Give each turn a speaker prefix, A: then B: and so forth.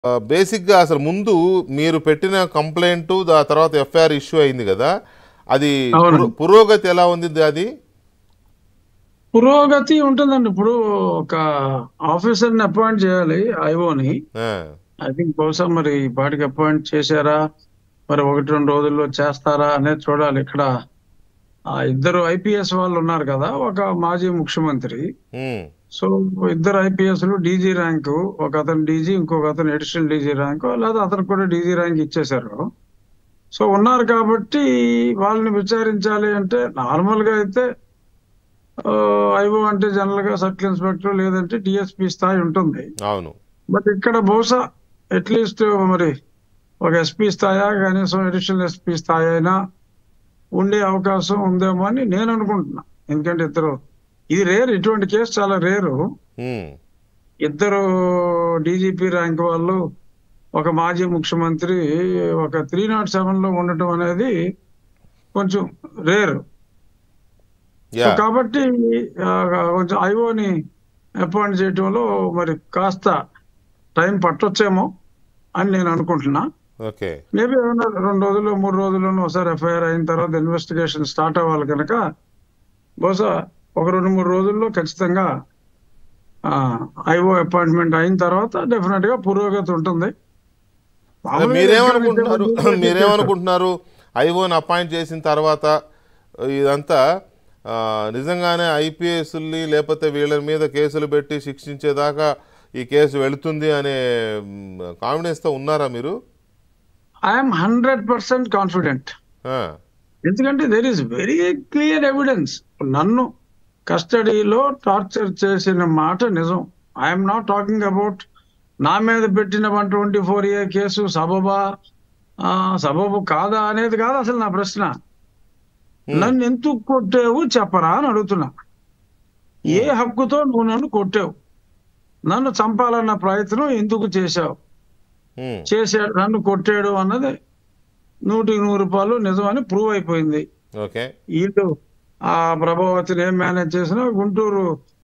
A: ఆ, బేసిక్గా అసలు ముందు మీరు పెట్టిన కంప్లైంట్ ఆ తర్వాత ఎఫ్ఐఆర్ ఇష్యూ అయింది కదా అది
B: అవునండి.
A: పురో- పురోగతి ఎలా ఉంది అది
B: పురోగతి ఉంటుందండి ఇప్పుడు ఒక ఆఫీసర్ని అపాయింట్ చేయాలి ఐఓని
A: ఆ,
B: ఐ థింక్ బహుశా మరి ఈ పాటికి అపాయింట్ చేశారా మరి ఒకటి రెండు రోజుల్లో చేస్తారా అనేది చూడాలి ఇక్కడ ఆ ఇద్దరు ఐపీఎస్ వాళ్ళు ఉన్నారు కదా ఒక మాజీ ముఖ్యమంత్రి
A: ఉమ్,
B: సో ఇద్దరు ఐపీఎస్ లు డీజీ ర్యాంకు ఒక అతను డీజీ ఇంకొక అతను అడిషనల్ డీజీ ర్యాంకు లేదా అతను కూడా డీజీ ర్యాంక్ ఇచ్చేశారు సో ఉన్నారు కాబట్టి వాళ్ళని విచారించాలి అంటే నార్మల్ గా అయితే ఐఓ అంటే జనరల్ గా సర్కిల్ ఇన్స్పెక్టర్ లేదంటే డిఎస్పీ స్థాయి ఉంటుంది
A: అవును
B: బట్ ఇక్కడ బహుశా అట్లీస్ట్ మరి ఒక ఎస్పీ స్థాయా కనీసం అడిషనల్ ఎస్పీ స్థాయి అయినా ఉండే అవకాశం ఉందేమో అని నేను అనుకుంటున్నా ఎందుకంటే ఇద్దరు ఇది రేర్ ఇటువంటి కేసు చాలా రేరు
A: ఉమ్,
B: ఇద్దరు డీజీపీ ర్యాంక్ వాళ్ళు ఒక మాజీ ముఖ్యమంత్రి ఒక త్రీ నాట్ సెవెన్ లో ఉండటం అనేది కొంచెం రేరు
A: యా
B: కాబట్టి ఆ, కొంచెం ఐఓని అపాయింట్ చేయటంలో మరి కాస్త టైం పట్టొచ్చేమో అని నేను అనుకుంటున్నా
A: ఓకే
B: మేబీ ఏమైనా రెండు రోజులు మూడు రోజుల్లోనూ ఒకసారి ఎఫ్ఐఆర్ అయిన తర్వాత ఇన్వెస్టిగేషన్ స్టార్ట్ అవ్వాలి కనుక బహుశా ఒక రెండు మూడు రోజుల్లో ఖచ్చితంగా ఐఓ అపాయింట్మెంట్ అయిన తర్వాత డెఫినెట్ గా పురోగతి ఉంటుంది
A: అదే
B: మామూలుగా
A: మీరేమనుకుంటున్నారు
B: ఇక్కడ
A: మీరేమనుకుంటున్నారు ఐఓని అపాయింట్ చేసిన తర్వాత ఇదంతా ఆ, నిజంగానే ఐపీఎస్ని లేకపోతే వీళ్ళ మీద కేసులు పెట్టి శిక్షించేదాకా ఈ కేసు వెళుతుంది అనే కాన్ఫిడెన్స్తో ఉన్నారా మీరు
B: ఐఎమ్ హండ్రెడ్ పర్సెంట్ కాన్ఫిడెంట్
A: ఆ,
B: ఎందుకంటే there is very clear evidence నన్ను కస్టడీలో టార్చర్ చేసిన మాట నిజం ఐఎమ్ నాట్ టాకింగ్ అబౌట్ నా మీద పెట్టిన one twenty four A case సబబా ఆ, సబబు కాదా అనేది కాదు అసలు నా ప్రశ్న నన్ను ఎందుకు కొట్టావు చెప్పరా అని అడుగుతున్నా ఏ హక్కుతో నువ్వు నన్ను కొట్టావు నన్ను చంపాలన్న ప్రయత్నం ఎందుకు చేశావు
A: ఉమ్,
B: చేశాడు నన్ను కొట్టాడు అన్నది నూటికి నూరు రూపాయలు నిజమని ప్రూవ్ అయిపోయింది
A: ఓకే
B: వీళ్ళు ఆ ప్రభావతిని ఏం మేనేజ్ చేసినా గుంటూరు